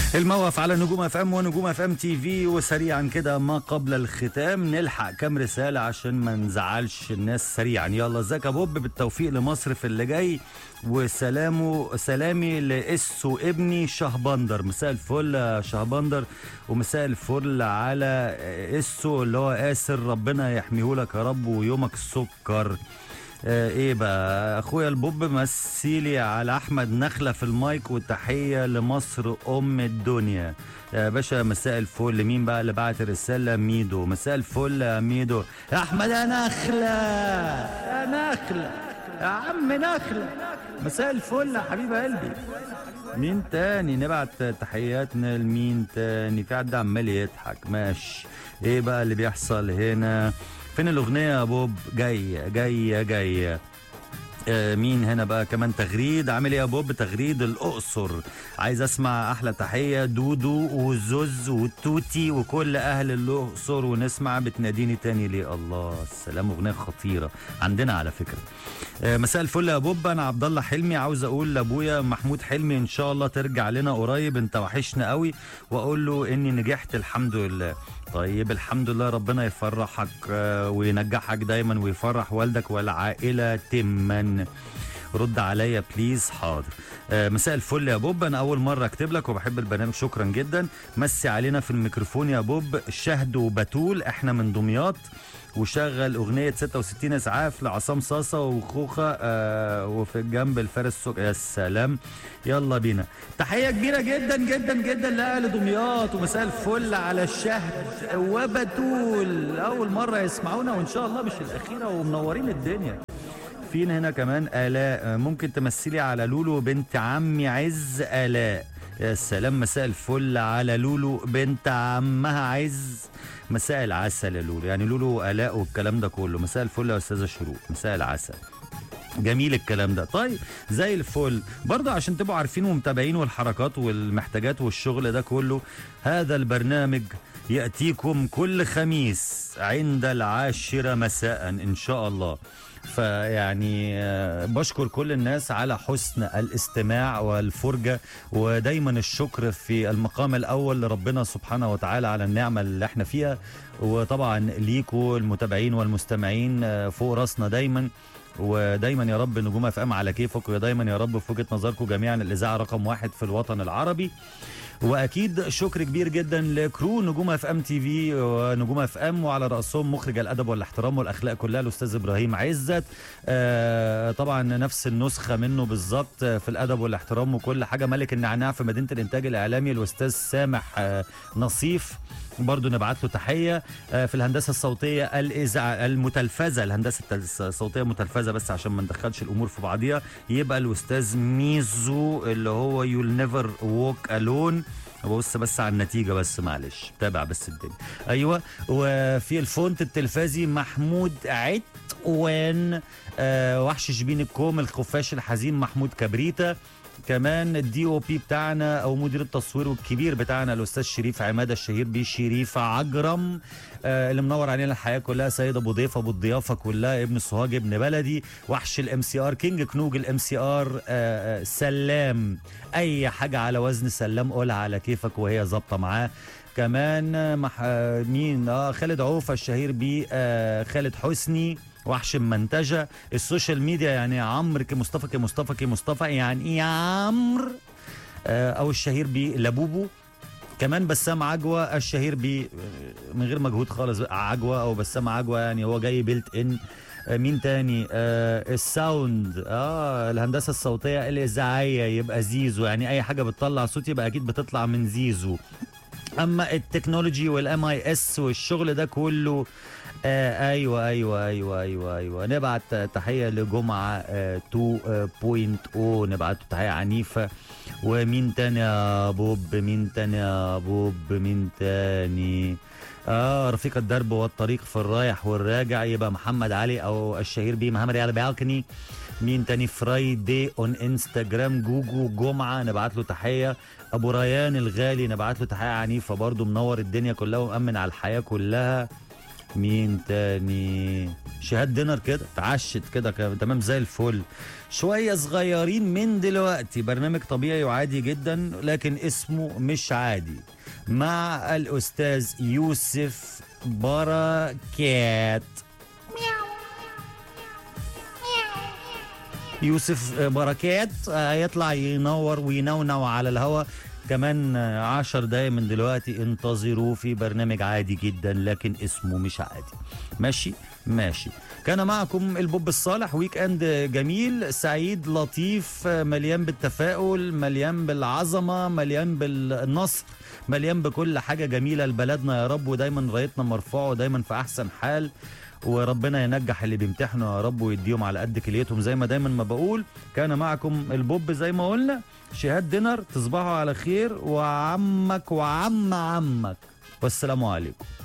الموقف على نجوم اف ام ونجوم اف ام تي في وسريعا كده ما قبل الختام نلحق كام رساله عشان ما نزعلش الناس سريعا يلا ازيك يا بوب بالتوفيق لمصر في اللي جاي وسلامه سلامي لاسو ابني شهبندر مساء الفل يا شهبندر ومساء الفل على اسو اللي هو اسر ربنا يحميهولك يا رب ويومك سكر آه ايه بقى اخويا البوب مثيلي على احمد نخله في المايك والتحيه لمصر ام الدنيا يا باشا مساء الفل لمين بقى اللي بعت الرساله ميدو مساء الفل يا ميدو يا احمد يا نخله يا نخله يا عم نخله مساء الفل يا حبيب قلبي مين تاني نبعت تحياتنا لمين تاني في حد عمال يضحك ماشي ايه بقى اللي بيحصل هنا فين الاغنيه يا بوب جايه جايه جايه آه مين هنا بقى كمان تغريد عامل ايه يا بوب تغريد الاقصر عايز اسمع احلى تحيه دودو والزوز والتوتي وكل اهل الاقصر ونسمع بتناديني تاني ليه الله السلام اغنيه خطيره عندنا على فكره آه مساء الفل يا بوب انا عبد الله حلمي عاوز اقول لابويا محمود حلمي ان شاء الله ترجع لنا قريب انت وحشنا قوي واقول له اني نجحت الحمد لله طيب الحمد لله ربنا يفرحك وينجحك دايما ويفرح والدك والعائله تما رد عليا بليز حاضر مساء الفل يا بوب انا اول مره اكتب لك وبحب البرنامج شكرا جدا مسي علينا في الميكروفون يا بوب شهد وبتول احنا من دمياط وشغل اغنيه 66 اسعاف لعصام صاصه وخوخه آه وفي جنب الفارس سوق يا سلام يلا بينا تحيه كبيره جدا جدا جدا لاهل دمياط ومساء الفل على الشهد وبتول اول مره يسمعونا وان شاء الله مش الاخيره ومنورين الدنيا فين هنا كمان الاء ممكن تمثلي على لولو بنت عمي عز الاء يا سلام مساء الفل على لولو بنت عمها عز مساء العسل يا لولو يعني لولو والاء والكلام ده كله مساء الفل يا استاذه شروق مساء العسل جميل الكلام ده طيب زي الفل برضه عشان تبقوا عارفين ومتابعين والحركات والمحتاجات والشغل ده كله هذا البرنامج يأتيكم كل خميس عند العاشرة مساء إن شاء الله فيعني بشكر كل الناس على حسن الاستماع والفرجة ودايما الشكر في المقام الأول لربنا سبحانه وتعالى على النعمة اللي احنا فيها وطبعا ليكوا المتابعين والمستمعين فوق راسنا دايما ودايما يا رب نجوم اف ام على كيفك ودايما يا رب في وجهه نظركم جميعا الاذاعه رقم واحد في الوطن العربي واكيد شكر كبير جدا لكرو نجوم اف ام تي في ونجوم اف ام وعلى راسهم مخرج الادب والاحترام والاخلاق كلها الاستاذ ابراهيم عزت آه طبعا نفس النسخه منه بالظبط في الادب والاحترام وكل حاجه ملك النعناع في مدينه الانتاج الاعلامي الاستاذ سامح آه نصيف برضه نبعت له تحيه في الهندسه الصوتيه الاذاعه المتلفزه الهندسه الصوتيه متلفزه بس عشان ما ندخلش الامور في بعضيها يبقى الاستاذ ميزو اللي هو يول نيفر ووك الون ببص بس على النتيجة بس معلش تابع بس الدنيا أيوة وفي الفونت التلفازي محمود عتوان آه وحش شبين الكوم الخفاش الحزين محمود كبريتا كمان الدي او بي بتاعنا او مدير التصوير الكبير بتاعنا الاستاذ شريف عماده الشهير بيه شريف عجرم آه اللي منور علينا الحياه كلها سيد ابو ضيف ابو الضيافه كلها ابن سوهاج ابن بلدي وحش الام سي ار كينج كنوج الام سي ار آه سلام اي حاجه على وزن سلام قولها على كيفك وهي ظابطه معاه كمان مح... مين اه خالد عوفه الشهير بيه آه خالد حسني وحش المنتجه السوشيال ميديا يعني عمرو كمصطفى كمصطفى كمصطفى يعني ايه يا عمرو آه او الشهير بلبوبو كمان بسام عجوة الشهير ب من غير مجهود خالص عجوة او بسام عجوة يعني هو جاي بيلت ان آه مين تاني آه الساوند اه الهندسه الصوتيه الاذاعيه يبقى زيزو يعني اي حاجه بتطلع صوت يبقى اكيد بتطلع من زيزو اما التكنولوجي والام اي اس والشغل ده كله آه ايوه ايوه ايوه ايوه ايوه نبعت تحيه لجمعه آه 2.0 نبعت تحيه عنيفه ومين تاني يا بوب مين تاني يا بوب مين تاني اه رفيق الدرب والطريق في الرايح والراجع يبقى محمد علي او الشهير بيه محمد علي بالكني مين تاني فرايدي اون انستجرام جوجو جمعه نبعت له تحيه ابو ريان الغالي نبعت له تحيه عنيفه برضه منور الدنيا كلها ومأمن على الحياه كلها مين تاني شهاد دينر كده اتعشت كده كده تمام زي الفل شوية صغيرين من دلوقتي برنامج طبيعي وعادي جدا لكن اسمه مش عادي مع الأستاذ يوسف بركات يوسف بركات هيطلع ينور وينونو على الهوا كمان عشر دقايق من دلوقتي انتظروا في برنامج عادي جدا لكن اسمه مش عادي ماشي ماشي كان معكم البوب الصالح ويك اند جميل سعيد لطيف مليان بالتفاؤل مليان بالعظمه مليان بالنصر مليان بكل حاجه جميله لبلدنا يا رب ودايما رايتنا مرفوعه ودايما في احسن حال وربنا ينجح اللي بيمتحنوا يا رب ويديهم على قد كليتهم زي ما دايما ما بقول كان معكم البوب زي ما قلنا شهاد دينر تصبحوا على خير وعمك وعم عمك والسلام عليكم